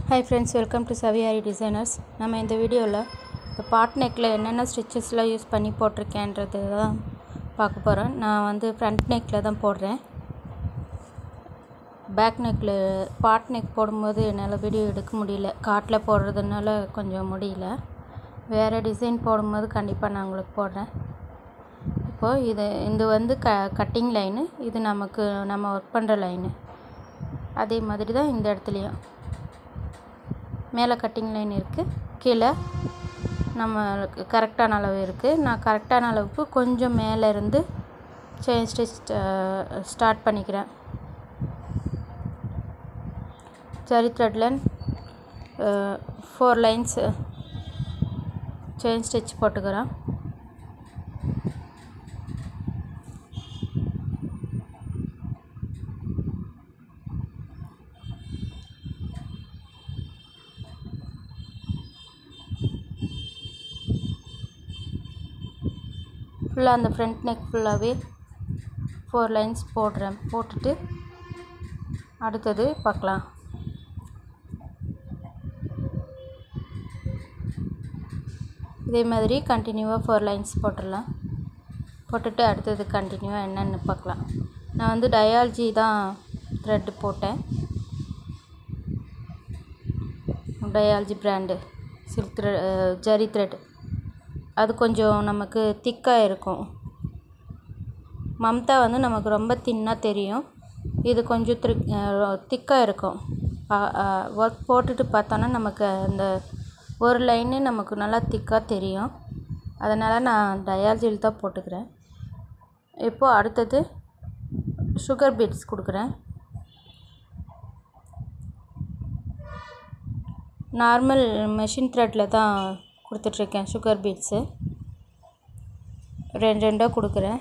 hi friends welcome to Saviyari designers நம்ம இந்த வீடியோவில் இந்த பாட் நெக்கில் என்னென்ன ஸ்டிச்சஸ்லாம் யூஸ் பண்ணி போட்டிருக்கேன்றது தான் பார்க்க போகிறோம் நான் வந்து ஃப்ரண்ட் நெக்கில் தான் போடுறேன் பேக் நெக்கில் பாட் நெக் போடும்போது என்னால் வீடியோ எடுக்க முடியல காட்டில் போடுறதுனால கொஞ்சம் முடியல வேறு டிசைன் போடும்போது கண்டிப்பாக நான் உங்களுக்கு போடுறேன் இப்போது இது இது வந்து க கட்டிங் லைனு இது நமக்கு நம்ம ஒர்க் பண்ணுற லைனு அதே மாதிரி தான் இந்த இடத்துலையும் மேலே கட்டிங் லைன் இருக்குது கீழே நம்மளுக்கு கரெக்டான அளவு இருக்குது நான் கரெக்டான அளவுக்கு கொஞ்சம் மேலே இருந்து செயின் ஸ்டிச் ஸ்டார்ட் பண்ணிக்கிறேன் ஜரி த்ரெட்ல ஃபோர் லைன்ஸ் செயின் ஸ்டிச் போட்டுக்கிறேன் ஃபுல்லாக அந்த ஃப்ரண்ட் நெக் ஃபுல்லாகவே ஃபோர் லைன்ஸ் போடுறேன் போட்டுட்டு அடுத்தது பார்க்கலாம் இதே மாதிரி கண்டினியூவாக ஃபோர் லைன்ஸ் போட்டுடலாம் போட்டுட்டு அடுத்தது கண்டினியூவாக என்னென்னு பார்க்கலாம் நான் வந்து டயாலஜி தான் த்ரெட்டு போட்டேன் டயாலஜி பிராண்டு சில்க் த்ரெ ஜரி த்ரெட் அது கொஞ்சம் நமக்கு திக்காக இருக்கும் மம்தா வந்து நமக்கு ரொம்ப தின்னாக தெரியும் இது கொஞ்சம் திரு திக்காக இருக்கும் ஒர்க் போட்டுட்டு பார்த்தோன்னா நமக்கு அந்த ஒரு லைனு நமக்கு நல்லா திக்காக தெரியும் அதனால் நான் டயாலஜியில் தான் போட்டுக்கிறேன் இப்போது அடுத்தது சுகர் பீட்ஸ் கொடுக்குறேன் நார்மல் மெஷின் த்ரெட்டில் தான் கொடுத்துட்ருக்கேன் சுகர் பீட்ஸு ரெண்டு ரெண்டாக கொடுக்குறேன்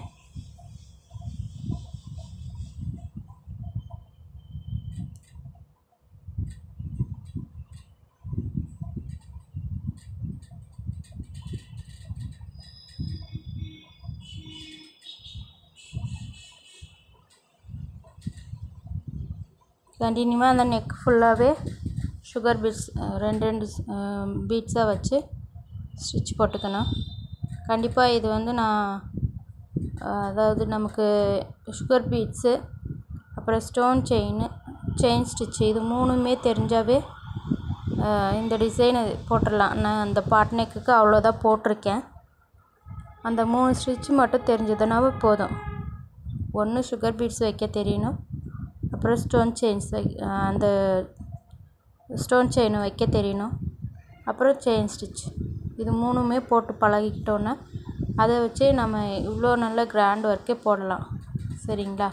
கண்டினியூவாக அந்த நெக் ஃபுல்லாகவே சுகர் பீட்ஸ் ரெண்டு ரெண்டு பீட்ஸாக வச்சு ஸ்டிச் போட்டுக்கணும் கண்டிப்பாக இது வந்து நான் அதாவது நமக்கு சுகர் பீட்ஸு அப்புறம் ஸ்டோன் செயின் செயின் ஸ்டிச்சு இது மூணுமே தெரிஞ்சாவே இந்த டிசைனை போட்டுடலாம் நான் அந்த பாட் நெக்குக்கு அவ்வளோதான் போட்டிருக்கேன் அந்த மூணு ஸ்டிச்சு மட்டும் தெரிஞ்சதுனாவே போதும் ஒன்று சுகர் பீட்ஸ் வைக்க தெரியணும் அப்புறம் ஸ்டோன் செயின்ஸ் வை அந்த ஸ்டோன் செயின் வைக்க தெரியணும் அப்புறம் செயின் ஸ்டிச் இது மூணுமே போட்டு பழகிக்கிட்டோன்னா அதை வச்சு நம்ம இவ்வளோ நல்ல கிராண்ட் ஒர்க்கே போடலாம் சரிங்களா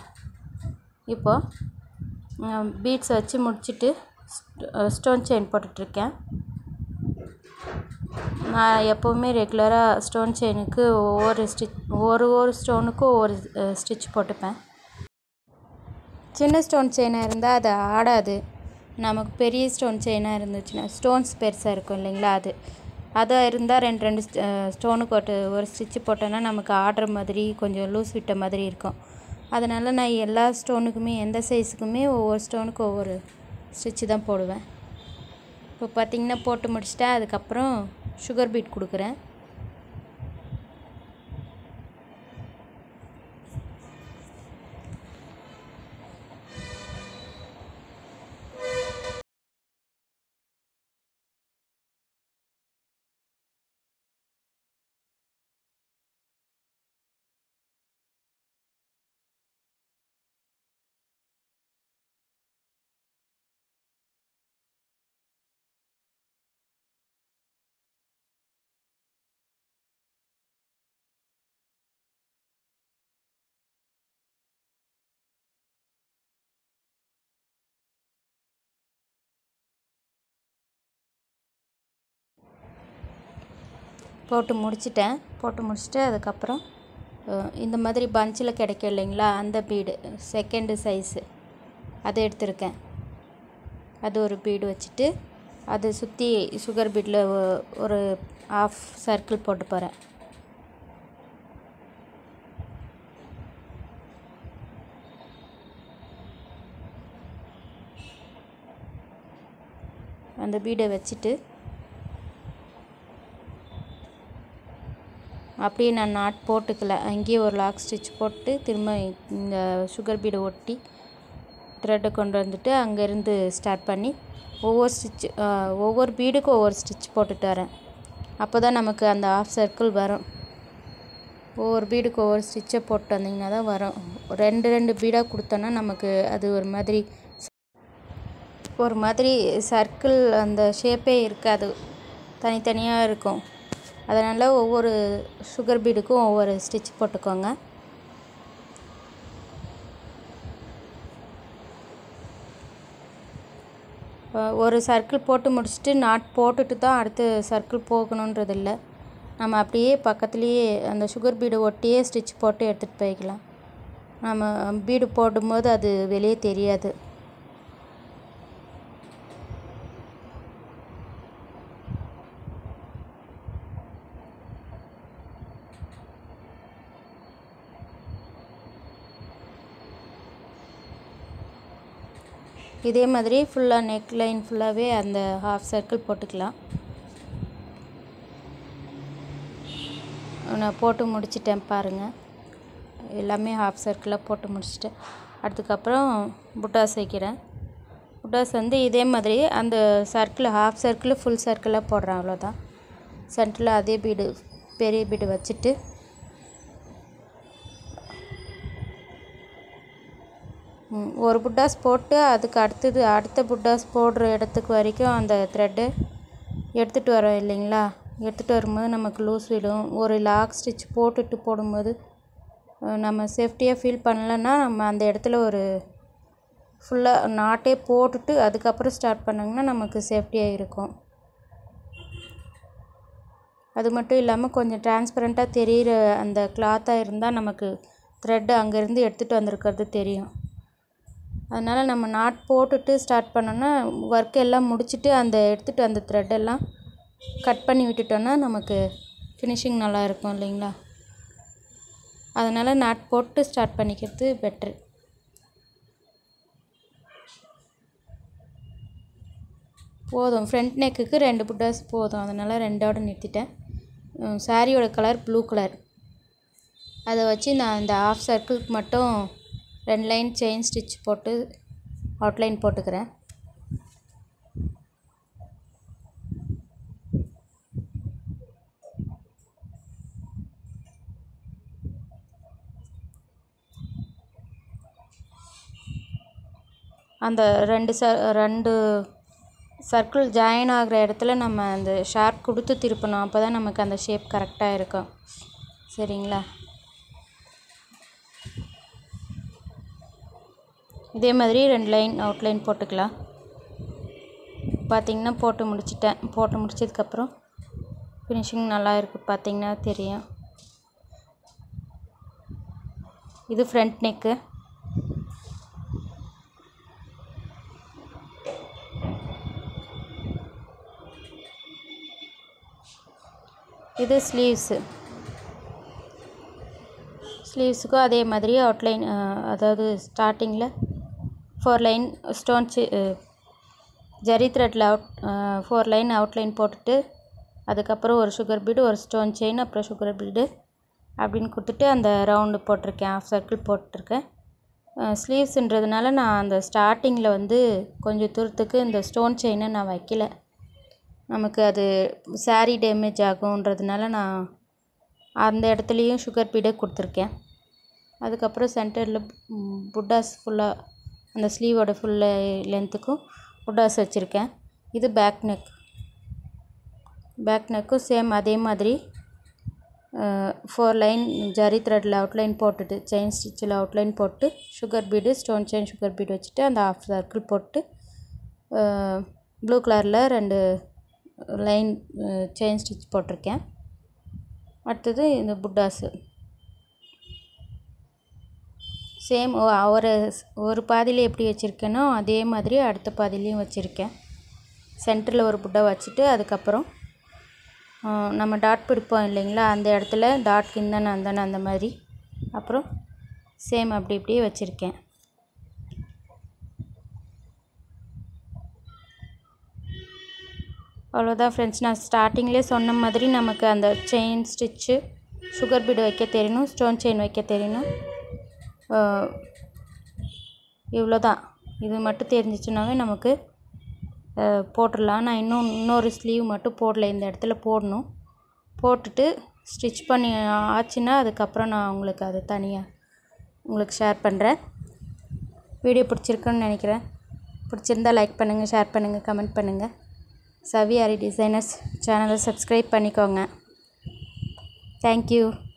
இப்போது பீட்ஸ் வச்சு முடிச்சுட்டு ஸ்டோன் செயின் போட்டுட்ருக்கேன் நான் எப்போவுமே ரெகுலராக ஸ்டோன் செயினுக்கு ஒவ்வொரு ஸ்டிச் ஒரு ஒரு ஸ்டோனுக்கும் ஒவ்வொரு ஸ்டிச் போட்டுப்பேன் சின்ன ஸ்டோன் செயினாக இருந்தால் அது ஆடாது நமக்கு பெரிய ஸ்டோன் செயினாக இருந்துச்சுன்னா ஸ்டோன்ஸ் பெருசாக இருக்கும் இல்லைங்களா அது அதாக இருந்தால் ரெண்டு ரெண்டு ஸ்டோனுக்கு ஒரு ஒரு ஸ்டிச்சு போட்டோன்னா நமக்கு ஆடுற மாதிரி கொஞ்சம் லூஸ் விட்ட மாதிரி இருக்கும் அதனால் நான் எல்லா ஸ்டோனுக்குமே எந்த சைஸுக்குமே ஒவ்வொரு ஸ்டோனுக்கு ஒவ்வொரு ஸ்டிச்சு தான் போடுவேன் இப்போ பார்த்திங்கன்னா போட்டு முடிச்சிட்டேன் அதுக்கப்புறம் சுகர் பீட் கொடுக்குறேன் போட்டு முடிச்சிட்டேன் போட்டு முடிச்சுட்டு அதுக்கப்புறம் இந்த மாதிரி பஞ்சில் கிடைக்கும் இல்லைங்களா அந்த பீடு செகண்டு சைஸு அதை எடுத்திருக்கேன் அது ஒரு பீடு வச்சுட்டு அதை சுற்றி சுகர் பீடில் ஒரு ஆஃப் சர்க்கிள் போட்டு போகிறேன் அந்த பீடை வச்சுட்டு அப்படியே நான் நாட் போட்டுக்கல அங்கேயே ஒரு லாக் ஸ்டிச் போட்டு திரும்ப இந்த சுகர் பீடை ஒட்டி த்ரெட்டை கொண்டு வந்துட்டு அங்கேருந்து ஸ்டார்ட் பண்ணி ஒவ்வொரு ஸ்டிச் ஒவ்வொரு பீடுக்கும் ஒவ்வொரு ஸ்டிச் போட்டுட்டு வரேன் அப்போ தான் நமக்கு அந்த ஆஃப் சர்க்கிள் வரும் ஒவ்வொரு பீடுக்கு ஒவ்வொரு ஸ்டிச்சை போட்டு வந்திங்கன்னா தான் வரும் ரெண்டு ரெண்டு பீடாக கொடுத்தோன்னா நமக்கு அது ஒரு மாதிரி ஒரு மாதிரி சர்க்கிள் அந்த ஷேப்பே இருக்காது தனித்தனியாக இருக்கும் அதனால் ஒவ்வொரு சுகர் பீடுக்கும் ஒவ்வொரு ஸ்டிச் போட்டுக்கோங்க ஒரு சர்க்கிள் போட்டு முடிச்சுட்டு நாட் போட்டுட்டு தான் அடுத்து சர்க்கிள் போகணுன்றது இல்லை நம்ம அப்படியே பக்கத்துலேயே அந்த சுகர் பீடை ஒட்டியே ஸ்டிச் போட்டு எடுத்துகிட்டு போய்க்கலாம் நம்ம பீடு போடும்போது அது வெளியே தெரியாது இதே மாதிரி ஃபுல்லாக நெக் லைன் ஃபுல்லாகவே அந்த ஹாஃப் சர்க்கிள் போட்டுக்கலாம் நான் போட்டு முடிச்சிட்டேன் பாருங்கள் எல்லாமே ஹாஃப் சர்க்கிளாக போட்டு முடிச்சிட்டேன் அதுக்கப்புறம் புட்டாஸ் வைக்கிறேன் புட்டாஸ் வந்து இதே மாதிரி அந்த சர்க்கிள் ஹாஃப் சர்க்கிள் ஃபுல் சர்க்கிளாக போடுறேன் அவ்வளோதான் சென்டரில் அதே பீடு பெரிய பீடு வச்சுட்டு ஒரு புட்டாஸ் போட்டு அதுக்கு அடுத்தது அடுத்த புட்டாஸ் போடுற இடத்துக்கு வரைக்கும் அந்த த்ரெட்டு எடுத்துகிட்டு வரோம் இல்லைங்களா எடுத்துகிட்டு வரும்போது நமக்கு லூஸ் விடும் ஒரு லாக் ஸ்டிச் போட்டுட்டு போடும்போது நம்ம சேஃப்டியாக ஃபீல் பண்ணலன்னா நம்ம அந்த இடத்துல ஒரு ஃபுல்லாக நாட்டே போட்டுட்டு அதுக்கப்புறம் ஸ்டார்ட் பண்ணாங்கன்னா நமக்கு சேஃப்டியாக இருக்கும் அது மட்டும் இல்லாமல் கொஞ்சம் டிரான்ஸ்பரண்ட்டாக தெரிகிற அந்த கிளாத்தாக இருந்தால் நமக்கு த்ரெட்டு அங்கேருந்து எடுத்துகிட்டு வந்திருக்கிறது தெரியும் அதனால் நம்ம நாட் போட்டுட்டு ஸ்டார்ட் பண்ணோன்னா ஒர்க் எல்லாம் முடிச்சுட்டு அந்த எடுத்துகிட்டு அந்த த்ரெட்டெல்லாம் கட் பண்ணி விட்டுட்டோன்னா நமக்கு ஃபினிஷிங் நல்லா இருக்கும் இல்லைங்களா அதனால் நாட் போட்டு ஸ்டார்ட் பண்ணிக்கிறது பெட்ரு போதும் ஃப்ரண்ட் நெக்குக்கு ரெண்டு புட்டாஸ் போதும் அதனால் ரெண்டோட நிறுத்திட்டேன் சாரியோட கலர் ப்ளூ கலர் அதை வச்சு நான் இந்த ஆஃப் சர்க்கிளுக்கு மட்டும் ரெண்டு லைன் செயின் ஸ்டிச் போட்டு அவுட்லைன் போட்டுக்கிறேன் அந்த ரெண்டு ச ரெண்டு சர்க்கிள் ஜாயின் ஆகிற இடத்துல நம்ம அந்த ஷார்ப் கொடுத்து திருப்பணும் அப்போ தான் நமக்கு அந்த ஷேப் கரெக்டாக இருக்கும் சரிங்களா இதே மாதிரி ரெண்டு லைன் அவுட்லைன் போட்டுக்கலாம் பார்த்திங்கன்னா போட்டு முடிச்சிட்டேன் போட்டு முடிச்சதுக்கப்புறம் ஃபினிஷிங் நல்லா இருக்குது பார்த்திங்கன்னா தெரியும் இது ஃப்ரண்ட் நெக்கு இது ஸ்லீவ்ஸு ஸ்லீவ்ஸுக்கும் அதே மாதிரி அவுட்லைன் அதாவது ஸ்டார்டிங்கில் ஃபோர் லைன் ஸ்டோன் ஜரி த்ரெட்டில் அவுட் ஃபோர் லைன் அவுட்லைன் போட்டுட்டு அதுக்கப்புறம் ஒரு சுகர் பீடு ஒரு ஸ்டோன் செயின் அப்புறம் சுகர் பீடு அப்படின்னு கொடுத்துட்டு அந்த ரவுண்டு போட்டிருக்கேன் ஆஃப் சர்க்கிள் போட்டிருக்கேன் ஸ்லீவ்ஸுன்றதுனால நான் அந்த ஸ்டார்டிங்கில் வந்து கொஞ்சம் தூரத்துக்கு இந்த ஸ்டோன் செயினை நான் வைக்கல நமக்கு அது சாரீ டேமேஜ் ஆகுன்றதுனால நான் அந்த இடத்துலையும் சுகர் பீடே கொடுத்துருக்கேன் அதுக்கப்புறம் சென்டரில் புட்டாஸ் ஃபுல்லாக அந்த ஸ்லீவோட ஃபுல்ல லென்த்துக்கும் புட்டாஸ் வச்சுருக்கேன் இது பேக் நெக் பேக் நெக்கும் சேம் அதே மாதிரி ஃபோர் லைன் ஜரி த்ரெட்டில் அவுட்லைன் போட்டுட்டு செயின் ஸ்டிச்சில் அவுட்லைன் போட்டு sugar bead stone chain sugar bead வச்சுட்டு அந்த ஆஃப் சர்க்கிள் போட்டு ப்ளூ கலரில் ரெண்டு லைன் செயின் ஸ்டிச் போட்டிருக்கேன் அடுத்தது இந்த புட்டாஸு சேம் ஒரு ஒரு பாதியில் எப்படி வச்சுருக்கேனோ அதே மாதிரி அடுத்த பாதிலையும் வச்சுருக்கேன் சென்டரில் ஒரு புட்டை வச்சுட்டு அதுக்கப்புறம் நம்ம டாட் பிடிப்போம் இல்லைங்களா அந்த இடத்துல டாட் இந்தானே அந்தானே அந்த மாதிரி அப்புறம் சேம் அப்படி இப்படியே வச்சுருக்கேன் அவ்வளோதான் ஃப்ரெண்ட்ஸ் நான் ஸ்டார்டிங்லேயே சொன்ன மாதிரி நமக்கு அந்த செயின் ஸ்டிச்சு சுகர் பீடு வைக்க தெரியணும் ஸ்டோன் செயின் வைக்க தெரியணும் இவ்வளோ தான் இது மட்டும் தெரிஞ்சிச்சுனாவே நமக்கு அஹ், போட்டுடலாம் நான் இன்னும் இன்னொரு ஸ்லீவ் மட்டும் போடல இந்த இடத்துல போடணும் போட்டுட்டு ஸ்டிச் பண்ணி ஆச்சுன்னா அதுக்கப்புறம் நான் உங்களுக்கு அது தனியாக உங்களுக்கு ஷேர் பண்ணுறேன் வீடியோ பிடிச்சிருக்குன்னு நினைக்கிறேன் பிடிச்சிருந்தா லைக் பண்ணுங்கள் ஷேர் பண்ணுங்கள் கமெண்ட் பண்ணுங்கள் சவி அரி டிசைனர்ஸ் சேனலை சப்ஸ்கிரைப் பண்ணிக்கோங்க தேங்க்யூ